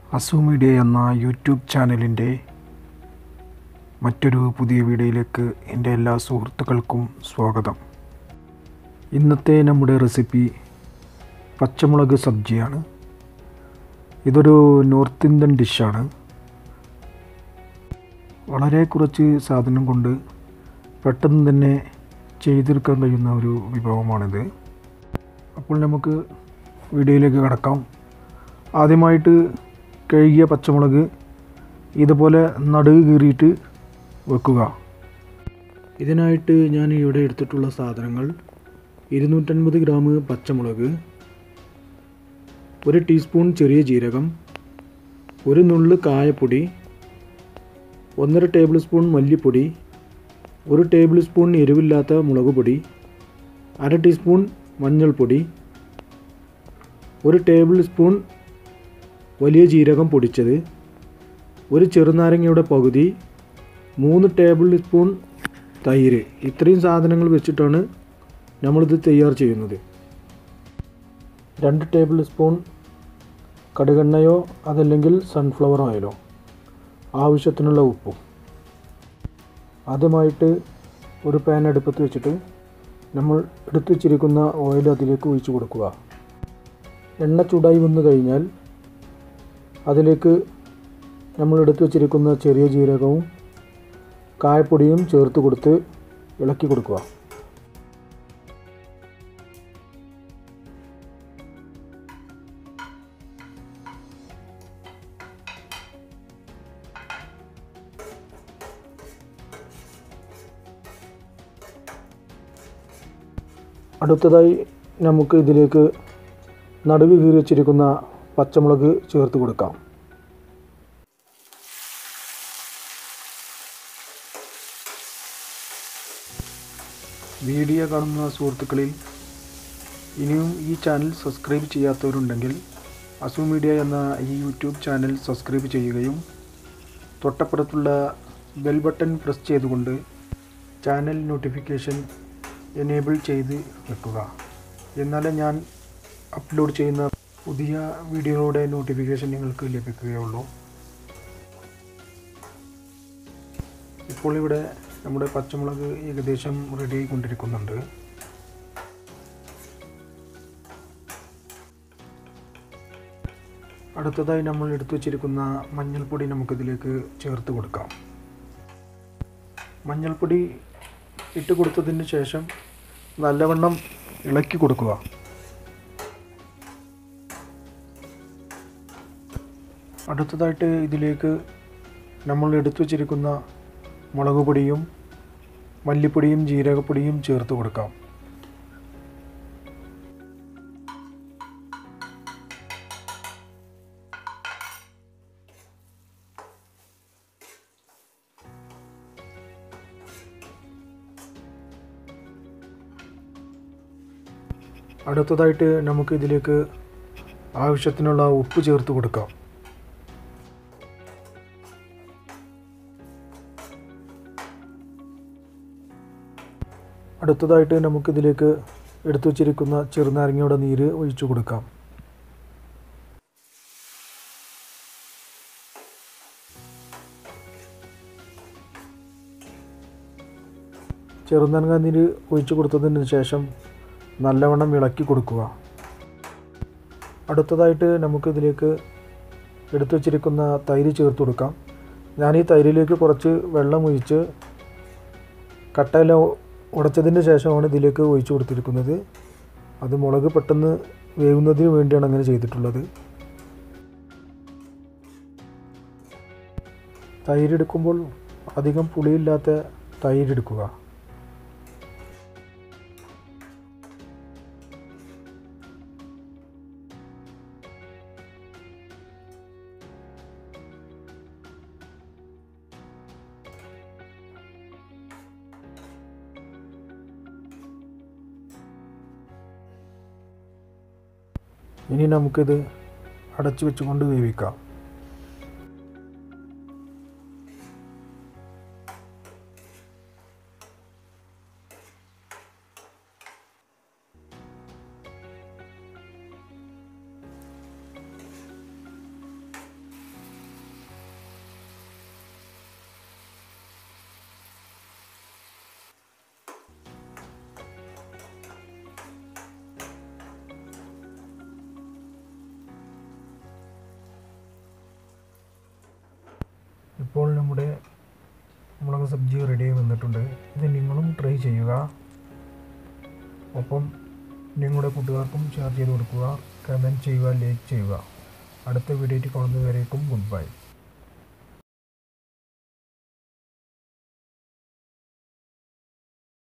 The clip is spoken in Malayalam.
അസു മീഡിയ എന്ന യൂട്യൂബ് ചാനലിൻ്റെ മറ്റൊരു പുതിയ വീഡിയോയിലേക്ക് എൻ്റെ എല്ലാ സുഹൃത്തുക്കൾക്കും സ്വാഗതം ഇന്നത്തെ നമ്മുടെ റെസിപ്പി പച്ചമുളക് സബ്ജിയാണ് ഇതൊരു നോർത്ത് ഇന്ത്യൻ ഡിഷാണ് വളരെ കുറച്ച് സാധനം കൊണ്ട് പെട്ടെന്ന് തന്നെ ചെയ്തെടുക്കാൻ കഴിയുന്ന ഒരു വിഭവമാണിത് അപ്പോൾ നമുക്ക് വീഡിയോയിലേക്ക് കടക്കാം ആദ്യമായിട്ട് കഴുകിയ പച്ചമുളക് ഇതുപോലെ നടുവ് കീറിയിട്ട് വെക്കുക ഇതിനായിട്ട് ഞാൻ ഇവിടെ എടുത്തിട്ടുള്ള സാധനങ്ങൾ ഇരുന്നൂറ്റൻപത് ഗ്രാം പച്ചമുളക് ഒരു ടീസ്പൂൺ ചെറിയ ജീരകം ഒരു നുള്ള് കായപ്പൊടി ഒന്നര ടേബിൾ സ്പൂൺ മല്ലിപ്പൊടി ഒരു ടേബിൾ സ്പൂൺ എരിവില്ലാത്ത മുളക് പൊടി അര ടീസ്പൂൺ മഞ്ഞൾപ്പൊടി ഒരു ടേബിൾ സ്പൂൺ വലിയ ജീരകം പൊടിച്ചത് ഒരു ചെറുനാരങ്ങയുടെ പകുതി മൂന്ന് ടേബിൾ സ്പൂൺ തൈര് ഇത്രയും സാധനങ്ങൾ വെച്ചിട്ടാണ് നമ്മളിത് തയ്യാർ ചെയ്യുന്നത് രണ്ട് ടേബിൾ സ്പൂൺ കടുകെണ്ണയോ അതല്ലെങ്കിൽ സൺഫ്ലവർ ഓയിലോ ആവശ്യത്തിനുള്ള ഉപ്പും ആദ്യമായിട്ട് ഒരു പാൻ അടുപ്പത്ത് വെച്ചിട്ട് നമ്മൾ എടുത്തു വച്ചിരിക്കുന്ന ഓയിൽ അതിലേക്ക് ഒഴിച്ചു കൊടുക്കുക എണ്ണ ചൂടായി വന്നു കഴിഞ്ഞാൽ അതിലേക്ക് നമ്മൾ എടുത്തു വച്ചിരിക്കുന്ന ചെറിയ ജീരകവും കായപ്പൊടിയും ചേർത്ത് കൊടുത്ത് ഇളക്കി കൊടുക്കുക അടുത്തതായി നമുക്ക് ഇതിലേക്ക് നടുവ് കീറി വച്ചിരിക്കുന്ന പച്ചമുളക് ചേർത്ത് കൊടുക്കാം വീഡിയോ കാണുന്ന സുഹൃത്തുക്കളിൽ ഇനിയും ഈ ചാനൽ സബ്സ്ക്രൈബ് ചെയ്യാത്തവരുണ്ടെങ്കിൽ അസു മീഡിയ എന്ന ഈ യൂട്യൂബ് ചാനൽ സബ്സ്ക്രൈബ് ചെയ്യുകയും തൊട്ടപ്പുറത്തുള്ള ബെൽ ബട്ടൺ പ്രസ് ചെയ്തുകൊണ്ട് ചാനൽ നോട്ടിഫിക്കേഷൻ എനേബിൾ ചെയ്ത് വെക്കുക എന്നാലേ ഞാൻ അപ്ലോഡ് ചെയ്യുന്ന പുതിയ വീഡിയോകളുടെ നോട്ടിഫിക്കേഷൻ നിങ്ങൾക്ക് ലഭിക്കുകയുള്ളൂ ഇപ്പോൾ ഇവിടെ നമ്മുടെ പച്ചമുളക് ഏകദേശം റെഡി ആയിക്കൊണ്ടിരിക്കുന്നുണ്ട് അടുത്തതായി നമ്മൾ എടുത്തു വച്ചിരിക്കുന്ന മഞ്ഞൾപ്പൊടി നമുക്കിതിലേക്ക് ചേർത്ത് കൊടുക്കാം മഞ്ഞൾപ്പൊടി ഇട്ട് കൊടുത്തതിന് ശേഷം നല്ലവണ്ണം ഇളക്കി കൊടുക്കുക അടുത്തതായിട്ട് ഇതിലേക്ക് നമ്മൾ എടുത്തു വച്ചിരിക്കുന്ന മുളക് പൊടിയും മല്ലിപ്പൊടിയും ജീരകപ്പൊടിയും ചേർത്ത് കൊടുക്കാം അടുത്തതായിട്ട് നമുക്ക് ഇതിലേക്ക് ആവശ്യത്തിനുള്ള ഉപ്പ് ചേർത്ത് കൊടുക്കാം അടുത്തതായിട്ട് നമുക്കിതിലേക്ക് എടുത്തു വച്ചിരിക്കുന്ന ചെറുനാരങ്ങയുടെ നീര് ഒഴിച്ചു കൊടുക്കാം ചെറുനാരങ്ങ നീര് ഒഴിച്ചു കൊടുത്തതിന് ശേഷം നല്ലവണ്ണം ഇളക്കി കൊടുക്കുക അടുത്തതായിട്ട് നമുക്കിതിലേക്ക് എടുത്തു വച്ചിരിക്കുന്ന തൈര് ചേർത്ത് കൊടുക്കാം ഞാൻ ഈ തൈരിലേക്ക് കുറച്ച് വെള്ളം ഒഴിച്ച് കട്ടയെല്ലാം ഉടച്ചതിന് ശേഷമാണ് ഇതിലേക്ക് ഒഴിച്ചു കൊടുത്തിരിക്കുന്നത് അത് മുളക് പെട്ടെന്ന് വേവുന്നതിന് വേണ്ടിയാണ് അങ്ങനെ ചെയ്തിട്ടുള്ളത് തൈരെടുക്കുമ്പോൾ അധികം പുളിയില്ലാത്ത തൈരെടുക്കുക ഇനി നമുക്കിത് അടച്ചു വെച്ചുകൊണ്ട് വേവിക്കാം ഇപ്പോൾ നമ്മുടെ മുളക് സബ്ജി റെഡിയായി വന്നിട്ടുണ്ട് ഇത് നിങ്ങളും ട്രൈ ചെയ്യുക ഒപ്പം നിങ്ങളുടെ കൂട്ടുകാർക്കും ഷെയർ ചെയ്ത് കൊടുക്കുക കമൻറ്റ് ചെയ്യുക ലൈക്ക് ചെയ്യുക അടുത്ത വീഡിയോയിൽ കാണുന്നവരേക്കും ഗുഡ് ബൈ